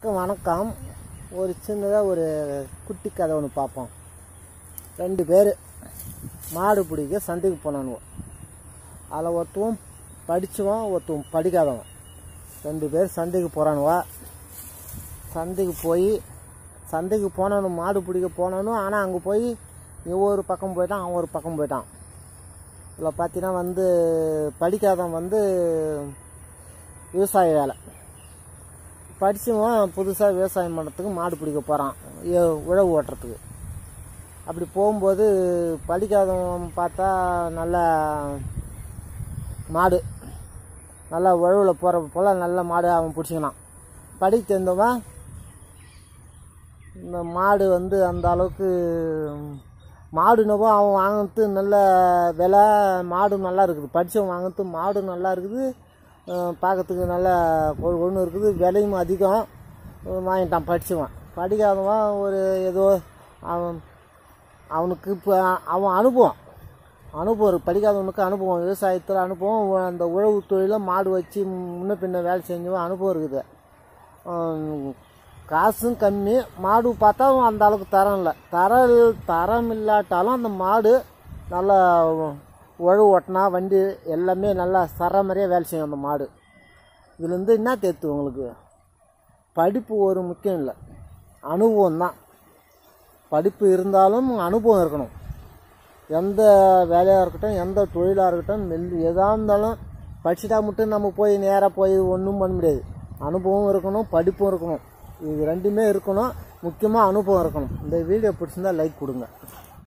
வணக்கம், வணக்கம் ஒரு சின்னதாக ஒரு குட்டி கதை ஒன்று பார்ப்போம் ரெண்டு பேர் மாடு பிடிக்க சந்தைக்கு போனானுவோ அதில் ஒருத்தவன் படித்தவன் ஒருத்தவன் படிக்காதவன் ரெண்டு பேர் சந்தைக்கு போகிறானுவா சந்தைக்கு போய் சந்தைக்கு போனானு மாடு பிடிக்க போனானு ஆனால் அங்கே போய் இவன் ஒரு பக்கம் போயிட்டான் அவன் ஒரு பக்கம் போயிட்டான் இதில் பார்த்தீங்கன்னா வந்து படிக்காதவன் வந்து விவசாய வேலை படித்தவன் புதுசாக விவசாயம் பண்ணுறதுக்கு மாடு பிடிக்க போகிறான் உழவு ஓட்டுறதுக்கு அப்படி போகும்போது படிக்காதவன் பார்த்தா நல்லா மாடு நல்லா உழவில் போகிற போல் நல்ல மாடு அவன் பிடிச்சிக்கினான் படிக்க தெரிந்தவன் இந்த மாடு வந்து அந்த அளவுக்கு மாடுனவோ அவன் வாங்கினது நல்ல விலை மாடு நல்லா இருக்குது படித்தவன் வாங்கினது மாடு நல்லா இருக்குது அஹ் பார்க்கறதுக்கு நல்லா கொழு கொழுன்னு இருக்குது விலையும் அதிகம் அஹ் வாங்கிட்டான் படித்தவன் படிக்காதவன் ஒரு ஏதோ அவன் அவனுக்கு இப்போ அவன் அனுபவம் அனுபவம் இருக்குது படிக்காதவனுக்கு அனுபவம் விவசாயத்தில் அனுபவம் அந்த உழவு தொழிலில் மாடு வச்சு முன்ன பின்ன வேலை செஞ்சவன் அனுபவம் இருக்குது ஆம், காசும் கம்மி மாடு பார்த்தா அந்த அளவுக்கு தரம் இல்லை தரம் தரம் இல்லாட்டாலும் அந்த மாடு நல்லா உழவு ஓட்டினா வண்டி எல்லாமே நல்லா சர மாதிரியே வேலை செய்யும் அந்த மாடு இதுலேருந்து என்ன தெரியுது உங்களுக்கு படிப்பு ஒரு முக்கியம் இல்லை அனுபவம் தான் படிப்பு இருந்தாலும் அனுபவம் இருக்கணும் எந்த வேலையாக இருக்கட்டும் எந்த தொழிலாக இருக்கட்டும் மெல் எதாக இருந்தாலும் படிச்சுட்டா மட்டும் நம்ம போய் நேராக போய் ஒன்றும் பண்ண முடியாது அனுபவம் இருக்கணும் படிப்பும் இருக்கணும் இது ரெண்டுமே இருக்கணும் முக்கியமாக அனுபவம் இருக்கணும் இந்த வீடியோ பிடிச்சிருந்தா லைக் கொடுங்க